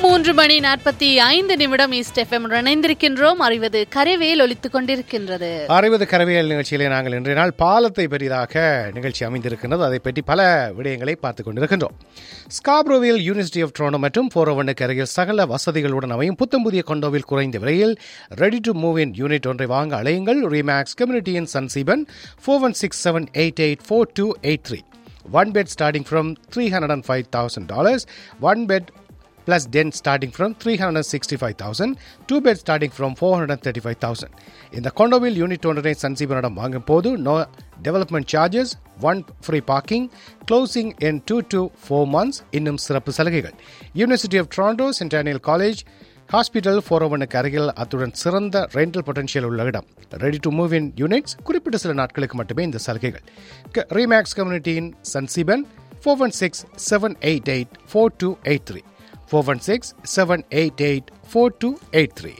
மூன்று மணி நாற்பத்தி ஐந்து நிமிடம் ஈஸ்ட் எஃப்எம் இணைந்திருக்கின்றோம் அறிவது கரைவேல் ஒலித்துக் கொண்டிருக்கின்றது அறுபது கரவியல் நிகழ்ச்சியிலே நாங்கள் இன்றைய நாள் பாலத்தை பெரிதாக நிகழ்ச்சி அமைந்திருக்கின்றது அதை பற்றி பல விடயங்களை பார்த்துக் கொண்டிருக்கின்றோம் ஸ்காப்ரோவில் யூனிவர்சிட்டி ஆஃப் ட்ரோனோ மற்றும் போரோவனுக்கு அருகில் சகல வசதிகளுடன் அமையும் புத்தம் புதிய கொண்டோவில் குறைந்த விலையில் ready to move in unit ஒன்றை வாங்க அலையுங்கள் ரீமேக்ஸ் கம்யூனிட்டியின் Sanjeevan four one six seven eight eight four two eight three one bed starting from three hundred and five thousand dollars one bed plus den starting from 365,000, two beds starting from 435,000. இந்த கொண்டோவில் unit ஒன்றினை சன்சீபனிடம் வாங்கும் போது no development charges one free parking closing in two to four months இன்னும் சிறப்பு சலுகைகள் university of Toronto Centennial college hospital four ஒனுக்கு அருகில் அத்துடன் சிறந்த ரெண்டல் பொட்டன்ஷியல் உள்ள இடம் ready to move in units குறிப்பிட்ட சில நாட்களுக்கு மட்டுமே இந்த சலுகைகள் ரீமேக்ஸ் கம்யூனிட்டியின் Sanjeevan four one six seven eight eight four two eight three four one six seven eight eight four two eight three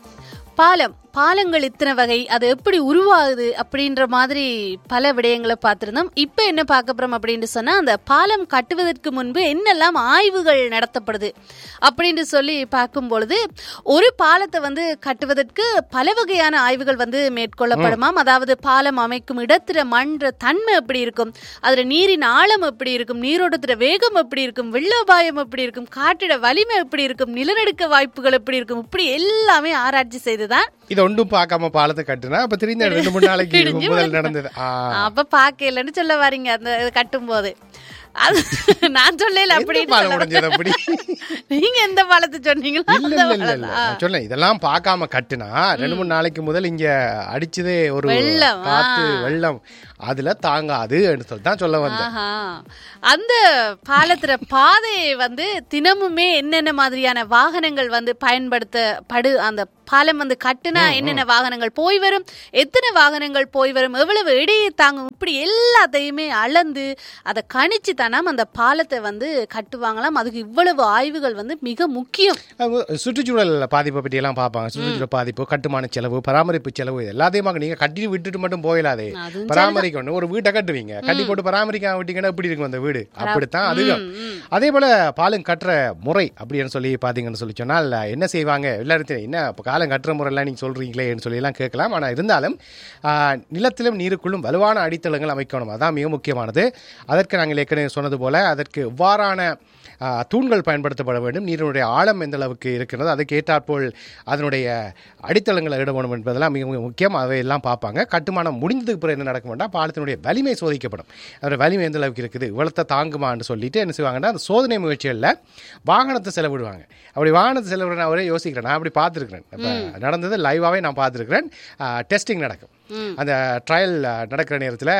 பாலம் பாலங்கள் இத்தனை வகை அது எப்படி உருவாகுது அப்படின்ற மாதிரி பல விடயங்களை பார்த்திருந்தோம் இப்போ என்ன பார்க்க போறோம் அப்படின்னு சொன்னா அந்த பாலம் கட்டுவதற்கு முன்பு என்னெல்லாம் ஆய்வுகள் நடத்தப்படுது அப்படின்னு சொல்லி பார்க்கும் பொழுது ஒரு பாலத்தை வந்து கட்டுவதற்கு பல வகையான ஆய்வுகள் வந்து மேற்கொள்ளப்படுமாம் அதாவது பாலம் அமைக்கும் இடத்துல மண்ற தன்மை எப்படி இருக்கும் அதுல நீரின் ஆழம் எப்படி இருக்கும் நீரோட்டத்துல வேகம் எப்படி இருக்கும் வெள்ளபாயம் எப்படி இருக்கும் காற்றிட வலிமை எப்படி இருக்கும் நிலநடுக்க வாய்ப்புகள் எப்படி இருக்கும் இப்படி எல்லாமே ஆராய்ச்சி செய்துதான் இதை ஒன்றும் பார்க்காம பாலத்தை கட்டுனா அப்ப தெரிந்த ரெண்டு மூணு நாளைக்கு இடிஞ்சு முதல் விழுந்தா. நடந்தது ஆ. அப்ப பாக்கலன்னு சொல்ல வரீங்க அந்த கட்டும் போது அது நான் சொல்லல எந்த அப்படின்னு பாலம் சொல்ல உடைஞ்சது அப்படி நீங்க எந்த பாலத்தை சொன்னீங்களோ இல்ல அந்த இல்ல இல்ல பாலம் இல்ல தான். நான் சொன்னேன் இதெல்லாம் பார்க்காம கட்டுனா ரெண்டு மூணு நாளைக்கு முதல் இங்க அடிச்சதே ஒரு வெள்ளம், ஆ. காத்து வெள்ளம் அதுல தாங்காது சொல்லி தான் சொல்ல வந்தேன் ஆஹா. அந்த பாலத்துல பாதையை வந்து தினமுமே என்னென்ன மாதிரியான வாகனங்கள் வந்து பயன்படுத்தப்படு அந்த பாலம் வந்து கட்டுனா என்னென்ன வாகனங்கள் போய் வரும் எத்தனை வாகனங்கள் போய் வரும் எவ்வளவு இடையே தாங்கும் இப்படி எல்லாத்தையுமே அளந்து அதை கணிச்சு தானாம் அந்த பாலத்தை வந்து கட்டுவாங்களாம் அதுக்கு இவ்வளவு ஆய்வுகள் வந்து மிக முக்கியம் அது சுற்றுச்சூழல் பாதிப்பை பற்றி எல்லாம் பார்ப்பாங்க சுற்றுச்சூழல் பாதிப்பு கட்டுமான செலவு பராமரிப்பு செலவு இது எல்லாத்தையும் நீங்க கட்டி விட்டுட்டு மட்டும் போயிடாதே அதுவும் பராமரிக்கணும் ஒரு வீட்டை கட்டுவீங்க கட்டி போட்டு பராமரிக்காம விட்டீங்கன்னா எப்படி இருக்கும் அந்த வீடு அப்படித்தான் அதுவும் அதே போல பாலம் கட்டுற முறை அப்படின்னு சொல்லி பாத்தீங்கன்னு சொல்லி சொன்னால் என்ன செய்வாங்க எல்லாரும் தெரியும், என்ன இப்போ காலம் கட்டுற முறையெல்லாம் நீங்க சொல்றீங்களேன்னு சொல்லி எல்லாம் கேட்கலாம் ஆனா இருந்தாலும் ஆ, நிலத்திலும் நீருக்குள்ளும் வலுவான அடித்தளங்கள் அமைக்கணும் அதான் மிக முக்கியமானது அதற்கு நாங்கள் ஏற்கனவே சொன்னது போல அதற்கு எவ்வாறான ஆ, தூண்கள் பயன்படுத்தப்பட வேண்டும் நீரினுடைய ஆழம் எந்த அளவுக்கு இருக்கிறது அதுக்கு ஏற்றாற்போல் அதனுடைய அடித்தளங்களை இட வேண்டும் என்பதெல்லாம் மிக மிக முக்கியம் அவையெல்லாம் பார்ப்பாங்க கட்டுமானம் முடிந்ததுக்கு பிறகு என்ன நடக்க வேண்டாம் பாலத்தினுடைய வலிமை சோதிக்கப்படும் அதோட வலிமை எந்த அளவுக்கு இருக்குது இவ்வளத்தை தாங்குமான்னு சொல்லிட்டு என்ன செய்வாங்கன்னா அந்த சோதனை முயற்சிகளில் வாகனத்தை செலவிடுவாங்க அப்படி வாகனத்தை செலவிட நான் ஒரே யோசிக்கிறேன் நான் அப்படி பார்த்துருக்கிறேன் இப்போ நடந்தது லைவாகவே நான் பார்த்துருக்கிறேன் டெஸ்டிங் நடக்கும் அந்த ட்ரையல் நடக்கிற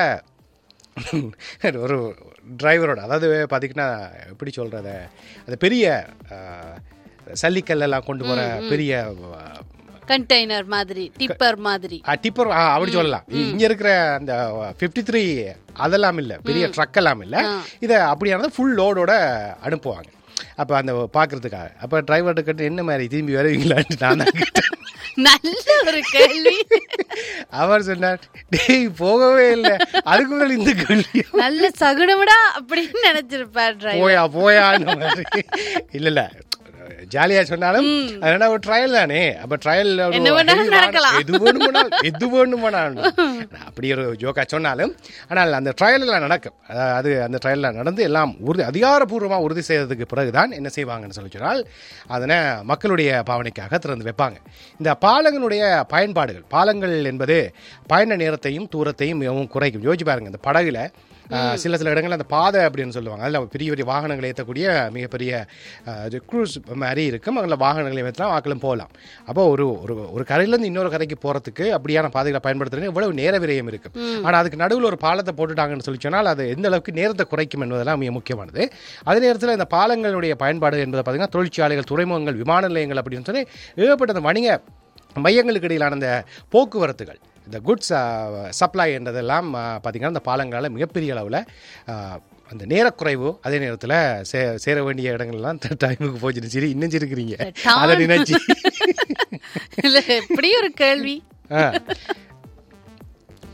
நேரத்தில் ஒரு டிரைவரோட அதாவது பார்த்தீங்கன்னா எப்படி சொல்கிறத அந்த பெரிய ஆ, சல்லிக்கல்லெல்லாம் கொண்டு போகிற பெரிய கண்டெய்னர் மாதிரி டிப்பர் மாதிரி டிப்பர் அப்படி சொல்லலாம் இங்க இருக்கிற அந்த ஃபிஃப்டி த்ரீ அதெல்லாம் இல்ல பெரிய ட்ரக் எல்லாம் இல்ல இதை அப்படியானது ஃபுல் லோடோட அனுப்புவாங்க அப்ப அந்த பார்க்கறதுக்காக அப்ப டிரைவர்கிட்ட கேட்டு என்ன மாதிரி திரும்பி வருவீங்களான்னு நான் தான் கேட்டேன் நல்ல ஒரு கேள்வி அவர் சொன்னார் டேய் போகவே இல்லை அதுக்கு முதல் இந்த கேள்வி நல்ல சகுனமுடா அப்படின்னு நினைச்சிருப்பார் டிரைவர் போயா போயான்னு மாதிரி இல்ல இல்ல ஜாலியா சொன்னாலும் அதனால ஒரு ட்ரையல் தானே அப்ப ட்ரையல் என்ன வேணாலும் நடக்கலாம். எது வேணுமானால் எது வேணுமானாலும் நான் அப்படி ஒரு ஜோக்கா சொன்னாலும் ஆனால் அந்த ட்ரையலில் நடக்கும் அதாவது அது அந்த ட்ரையலில் நடந்து எல்லாம் உறுதி அதிகாரப்பூர்வமாக உறுதி செய்ததுக்கு பிறகுதான் என்ன செய்வாங்கன்னு சொல்லி சொன்னால் அதனை மக்களுடைய பாவனைக்காக திறந்து வைப்பாங்க இந்த பாலங்களுடைய பயன்பாடுகள் பாலங்கள் என்பது பயண நேரத்தையும் தூரத்தையும் மிகவும் குறைக்கும் யோசிச்சு பாருங்க இந்த படகுல ஆஹ், சில சில இடங்கள்ல அந்த பாதை அப்படின்னு சொல்லுவாங்க அதில் பெரிய பெரிய வாகனங்களை ஏற்றக்கூடிய மிகப்பெரிய க்ரூஸ் மாதிரி இருக்கும் அதில் வாகனங்களை ஏற்றலாம் வாக்களும் போகலாம் அப்போ ஒரு ஒரு ஒரு கரையிலேருந்து இன்னொரு கரைக்கு போகிறதுக்கு அப்படியான பாதைகளை பயன்படுத்துறது இவ்வளவு நேர விரயம் இருக்கு ஆனால் அதுக்கு நடுவில் ஒரு பாலத்தை போட்டுட்டாங்கன்னு சொல்லி சொன்னால் அது எந்த அளவுக்கு நேரத்தை குறைக்கும் என்பதெல்லாம் மிக முக்கியமானது அதே நேரத்தில் இந்த பாலங்களுடைய பயன்பாடு என்பதை பார்த்தீங்கன்னா தொழிற்சாலைகள் துறைமுகங்கள் விமான நிலையங்கள் அப்படின்னு சொல்லி ஏகப்பட்ட அந்த வணிக மையங்களுக்கு இடையிலான அந்த போக்குவரத்துகள் இந்த குட்ஸ் சப்ளை என்றதெல்லாம் பார்த்திங்கன்னா இந்த பாலங்களால் மிகப்பெரிய அளவில் அந்த நேரக்குறைவு அதே நேரத்தில் சே சேர வேண்டிய இடங்கள்லாம் டைமுக்கு போச்சுட்டு சரி இன்னும் சிரிக்கிறீங்க அதை நினைச்சு இல்ல எப்படி ஒரு கேள்வி ஆ.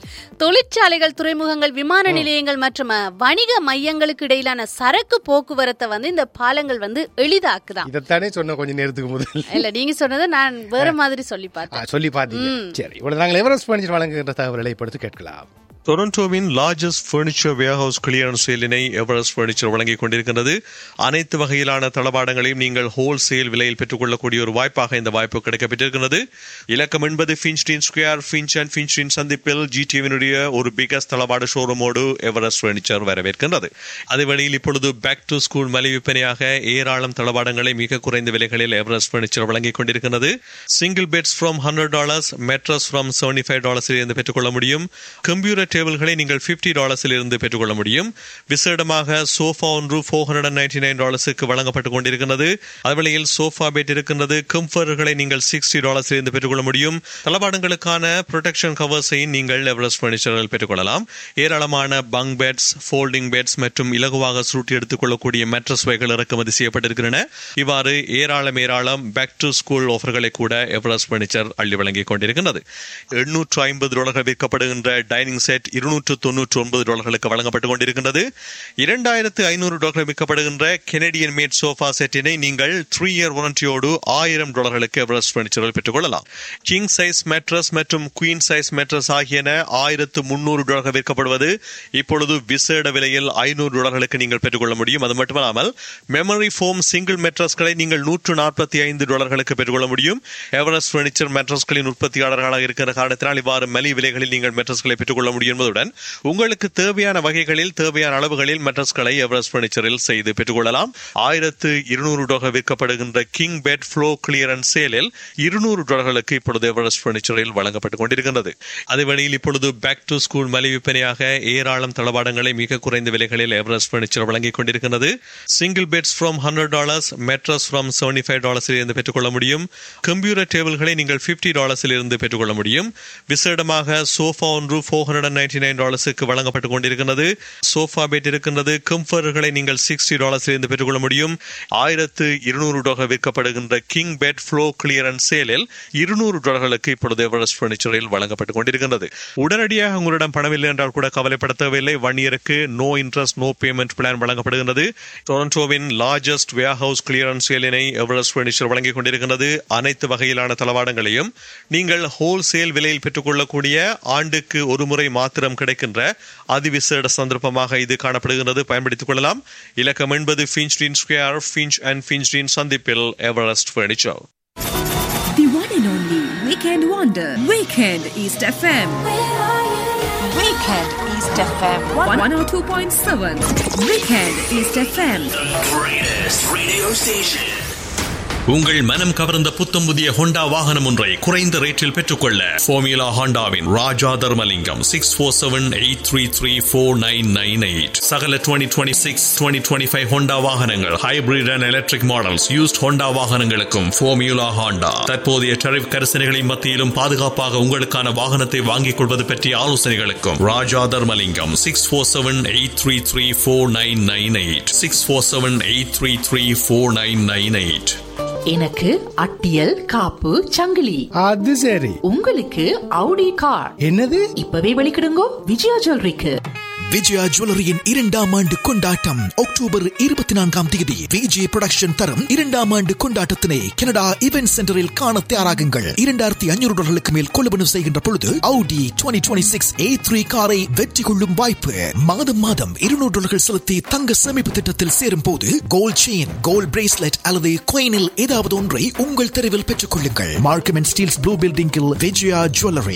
தொழிற்சாலைகள் துறைமுகங்கள் விமான நிலையங்கள் மற்றும் அஹ், வணிக மையங்களுக்கு இடையிலான சரக்கு போக்குவரத்தை வந்து இந்த பாலங்கள் வந்து எளிதாக்குதான் இதைத்தானே சொன்ன கொஞ்ச நேரத்துக்கு முதல் இல்ல நீங்க சொன்னதை நான் வேற மாதிரி சொல்லி ஆ, பார்த்தேன் சொல்லி பார்த்தீங்க சரி இவ்வளவு நாங்கள் எவரெஸ்ட் பர்னிச்சர் வழங்குகின்ற தகவல்களை படுத்து கேட்கலாம் டொரண்டோவின் லார்ஜஸ்ட் ஃபர்னிச்சர் வேர்ஹவுஸ் கிளியரன்ஸ் சேலினை எவரெஸ்ட் ஃபர்னிச்சர் வழங்கிக் கொண்டிருக்கின்றது அனைத்து வகையிலான தளபாடங்களையும் நீங்கள் ஹோல்சேல் விலையில் பெற்றுக்கொள்ளக்கூடிய ஒரு வாய்ப்பாக இந்த வாய்ப்பு கிடைக்கப்பட்டிருக்கிறது இலக்கம் என்பது Finchdene square Finch and Finchdene சந்திப்பில் ஜிடிவினுடைய ஒரு பிகஸ்ட் தளபாட ஷோரூமோடு எவரெஸ்ட் ஃபர்னிச்சர் வரவேற்கின்றது அதே வழியில் இப்பொழுது பேக் டு ஸ்கூல் மலை விற்பனையாக ஏராளம் தளபாடங்களை மிக குறைந்த விலைகளில் எவரெஸ்ட் ஃபர்னிச்சர் வழங்கிக் கொண்டிருக்கிறது single beds from hundred dollars mattress from seventy five டாலர்ஸில் இருந்து பெற்றுக்கொள்ள முடியும் கம்ப்யூட்டர் டேபிள்களை நீங்கள் பிப்டி டாலர்ஸில் இருந்து பெற்றுக்கொள்ள முடியும் விசேடமாக சோஃபா ஒன்று four hundred and ninety nine டாலர்ஸுக்கு வழங்கப்பட்டுக் கொண்டிருக்கிறது அதுவேளையில் சோஃபா பெட் இருக்கின்றது கம்ஃபர்களை நீங்கள் சிக்ஸ்டி டாலர்ஸில் இருந்து பெற்றுக்கொள்ள முடியும் தளபாடங்களுக்கான ப்ரொடெக்ஷன் கவர்ஸையும் நீங்கள் எவரெஸ்ட் பர்னிச்சரில் பெற்றுக்கொள்ளலாம் ஏராளமான பங்க் பெட்ஸ் ஃபோல்டிங் பெட்ஸ் மற்றும் இலகுவாக சுருட்டி எடுத்துக்கொள்ளக்கூடிய மேட்ரஸ் வகைகள் இறக்குமதி செய்யப்பட்டிருக்கின்றன இவ்வாறு ஏராளம் ஏராளம் பேக் டு ஸ்கூல் ஆஃபர்களை கூட எவரெஸ்ட் பர்னிச்சர் அள்ளி வழங்கிக் கொண்டிருக்கின்றது எண்ணூற்று ஐம்பது டாலர்கள் விற்கப்படுகின்ற டைனிங் செட் இருநூற்று தொன்னூற்று ஒன்பது டாலர்களுக்கு வழங்கப்பட்டுக் கொண்டிருக்கின்றது இரண்டாயிரத்து ஐநூறு டாலர்கள் விற்கப்படுகின்ற கெனடியன் மேட் சோஃபா செட்டினை நீங்கள் த்ரீ இயர் வாரண்டியோடு ஆயிரம் டாலர்களுக்கு எவரெஸ்ட் பர்னிச்சரில் பெற்றுக்கொள்ளலாம் கிங் சைஸ் மேட்ரஸ் மற்றும் குயின் சைஸ் மேட்ரஸ் ஆகியன ஆயிரத்து முன்னூறு டாலர்கள் விற்கப்படுவது இப்பொழுது விசேட விலையில் ஐநூறு டாலர்களுக்கு நீங்கள் பெற்றுக்கொள்ள முடியும் அது மட்டுமல்லாமல் மெமரி ஃபோம் சிங்கிள் மேட்ரஸ்களை நீங்கள் நூற்று நாற்பத்தி ஐந்து டாலர்களுக்கு பெற்றுக்கொள்ள முடியும் எவரெஸ்ட் பர்னிச்சர் மேட்ரஸ்களின் உற்பத்தியாளர்களாக இருக்கிற காரணத்தினால் இவ்வாறு மலி விலைகளில் நீங்கள் மேட்ரஸ்களை பெற்றுக்கொள்ள முடியும் என்பதுடன் உங்களுக்கு தேவையான வகைகளில் தேவையான அளவுகளில் மேட்ரஸ்களை எவரெஸ்ட் பர்னிச்சரில் செய்து பெற்றுக்கொள்ளலாம் ஆயிரத்து இருநூறு டாலர் விற்கப்படுகின்ற கிங் பெட் ஃப்ளோ கிளியரன்ஸ் சேலில் இருநூறு டாலர்களுக்கு இப்பொழுது எவரெஸ்ட் பர்னிச்சரில் வழங்கப்பட்டுக் கொண்டிருக்கின்றது அதே வழியில் இப்பொழுது பேக் டு ஸ்கூல் மலை விற்பனையாக ஏராளம் தளபாடங்களை மிக குறைந்த விலைகளில் எவரெஸ்ட் பர்னிச்சர் வழங்கிக் கொண்டிருக்கிறது single beds from hundred dollars mattress from seventy five டாலர்ஸில் இருந்து பெற்றுக்கொள்ள முடியும் கம்ப்யூட்டர் டேபிள்களை நீங்கள் பிப்டி டாலர்ஸில் இருந்து பெற்றுக்கொள்ள முடியும் விசேடமாக சோஃபா ஒன்று four hundred and ninety nine டாலர்ஸுக்கு வழங்கப்பட்டுக் கொண்டிருக்கிறது சோஃபா பெட் இருக்கின்றது கம்ஃபர்களை நீங்கள் சிக்ஸ்டி டாலர்ஸில் இருந்து பெற்றுக்கொள்ள முடியும் ஆயிரத்து இருநூறு டாலர் விற்கப்படுகின்ற கிங் பெட் ஃப்ளோ கிளியரன்ஸ் சேலில் இருநூறு டாலர்களுக்கு இப்பொழுது எவரெஸ்ட் பர்னிச்சரில் வழங்கப்பட்டுக் கொண்டிருக்கின்றது உடனடியாக உங்களிடம் பணமில்லை என்றால் கூட கவலைப்பட தேவையில்லை ஒன் இயருக்கு no interest no payment plan வழங்கப்படுகின்றது டொரண்டோவின் லார்ஜஸ்ட் வேர் ஹவுஸ் கிளியரன்ஸ் சேலினை எவரெஸ்ட் பர்னிச்சர் வழங்கிக் கொண்டிருக்கின்றது அனைத்து வகையிலான தளவாடங்களையும் நீங்கள் ஹோல்சேல் விலையில் பெற்றுக்கொள்ளக்கூடிய ஆண்டுக்கு ஒரு முறை மாத்திரம் கிடைக்கின்ற அதிவிசேட சந்தர்ப்பமாக இது காணப்படுகின்றது பயன்படுத்திக் கொள்ளலாம் இலக்கம் என்பது Finchdene square Finch and Finchdene சந்திப்பில் Everest furniture The one and only Weekend Wonder. Weekend East FM. Weekend East FM. 102.7. Weekend East FM. Greatest radio station. உங்கள் மனம் கவர்ந்த புத்தம் புதிய ஹோண்டா வாகனம் ஒன்றை குறைந்த ரேட்டில் பெற்றுக்கொள்ள ஃபோமியூலா ஹோண்டாவின் Raja Dharmalingam six four seven eight three three four nine nine eight சகல twenty twenty six twenty twenty five Honda வாகனங்கள் hybrid and electric models used Honda வாகனங்களுக்கும் ஃபோமியூலா ஹோண்டா தற்போதைய டரிஃப் கரிசனைகளின் மத்தியிலும் பாதுகாப்பாக உங்களுக்கான வாகனத்தை வாங்கிக் கொள்வது பற்றிய ஆலோசனைகளுக்கும் Raja Dharmalingam six four seven eight three three four nine nine eight six four seven eight three three four nine nine eight எனக்கு அட்டியல் காப்பு சங்கிலி அது சரி உங்களுக்கு அவுடி கார் என்னது இப்பவே வெளிக்கிடுங்கோ விஜயா ஜுவல்லரிக்கு விஜயா ஜுவல்லரியின் இரண்டாம் ஆண்டு கொண்டாட்டம் அக்டோபர் இருபத்தி நான்காம் தேதி விஜய் புரொடக்ஷன் தரும் இரண்டாம் ஆண்டு கொண்டாட்டத்தினை கனடா இவென்ட் சென்டரில் காண தயாராகுங்கள் இரண்டாயிரத்தி ஐநூறு டாலர்களுக்கு மேல் கொள்வனவு செய்கின்ற பொழுது Audi twenty twenty six A three காரை வெற்றி கொள்ளும் வாய்ப்பு மாதம் மாதம் இருநூறு டாலர்கள் செலுத்தி தங்க சேமிப்பு திட்டத்தில் சேரும் போது கோல்ட் செயின் கோல்ட் பிரேஸ்லெட் அல்லது கோயினில் ஏதாவது ஒன்றை உங்கள் தெருவில் பெற்றுக் கொள்ளுங்கள் மார்க்கம் அண்ட் ஸ்டீல்ஸ் ப்ளூ பில்டிங்கில் விஜயா ஜுவல்லரி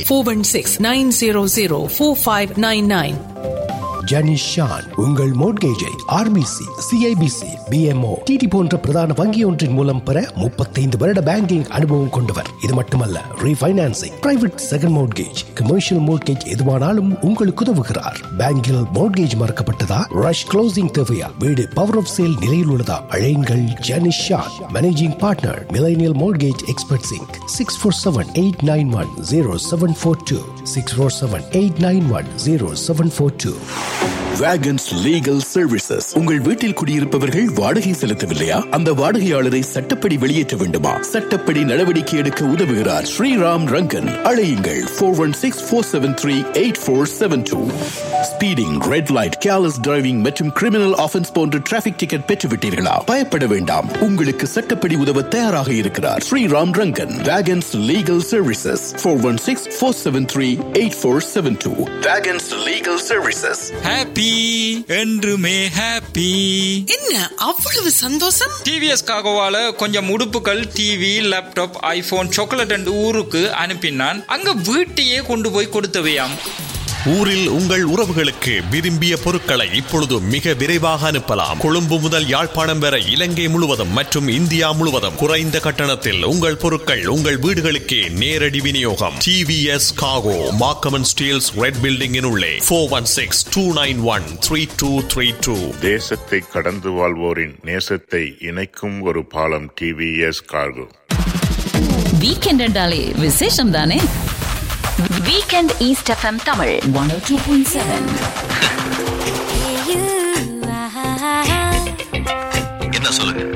416 900 4599. ஜனிஷ் ஷான் உங்கள் மோட்கேஜை ஆர்பிசி சிஐபிசி பிஎம்ஓ டிடி போன்ற பிரதான வங்கி ஒன்றின் மூலம் பெற முப்பத்தைந்து வருட பேங்கிங் அனுபவம் கொண்டவர் இது மட்டுமல்ல refinancing private second mortgage commercial mortgage எதுவானாலும் உங்களுக்கு உதவுகிறார் பேங்கில் மோட்கேஜ் மறக்கப்பட்டதா ரஷ் க்ளோசிங் தேவையா வீடு பவர் ஆஃப் சேல் நிலையில் உள்ளதா அழையுங்கள் Janish Shan managing partner millennial mortgage expert சிங்க் six four seven eight nine one zero seven four two six four seven eight nine one zero seven four two வேகன்ஸ் legal services உங்கள் வீட்டில் குடியிருப்பவர்கள் வாடகை செலுத்தவில்லையா அந்த வாடகையாளரை சட்டப்படி வெளியேற்ற வேண்டுமா சட்டப்படி நடவடிக்கை எடுக்க உதவுகிறார் ஸ்ரீராம் ரங்கன் அழையுங்கள் four one six four seven three eight four seven two speeding red light careless driving மற்றும் கிரிமினல் ஆஃபென்ஸ் போன்ற டிராபிக் டிக்கெட் பெற்றுவிட்டீர்களா பயப்பட வேண்டாம் உங்களுக்கு சட்டப்படி உதவ தயாராக இருக்கிறார் ஸ்ரீராம் ரங்கன் வேகன்ஸ் legal services four one six four seven three eight four seven two வேகன்ஸ் லீகல் சர்வீசஸ் ஹாப்பி என்றுமே ஹாப்பி என்ன அவ்வளவு சந்தோஷம் டிவிஎஸ் காகோவால கொஞ்சம் உடுப்புகள் TV laptop iPhone chocolate and ஊருக்கு அனுப்பினான் அங்க வீட்டையே கொண்டு போய் கொடுத்தவையாம் ஊரில் உங்கள் உறவுகளுக்கு விரும்பிய பொருட்களை இப்பொழுது மிக விரைவாக அனுப்பலாம் கொழும்பு முதல் யாழ்ப்பாணம் வரை இலங்கை முழுவதும் மற்றும் இந்தியா முழுவதும் குறைந்த கட்டணத்தில் உங்கள் பொருட்கள் உங்கள் வீடுகளுக்கே நேரடி விநியோகம் டிவிஎஸ் காகோ மாக்கமன் ஸ்டீல்ஸ் ரெட் பில்டிங்கின் உள்ளே four one six two nine one three two three two தேசத்தை கடந்து வாழ்வோரின் நேசத்தை இணைக்கும் ஒரு பாலம் டிவிஎஸ் கார்கோ வீக்கெண்ட் என்றாலே விசேஷம் தானே weekend East FM Tamil one two point seven என்ன சொல்லுங்க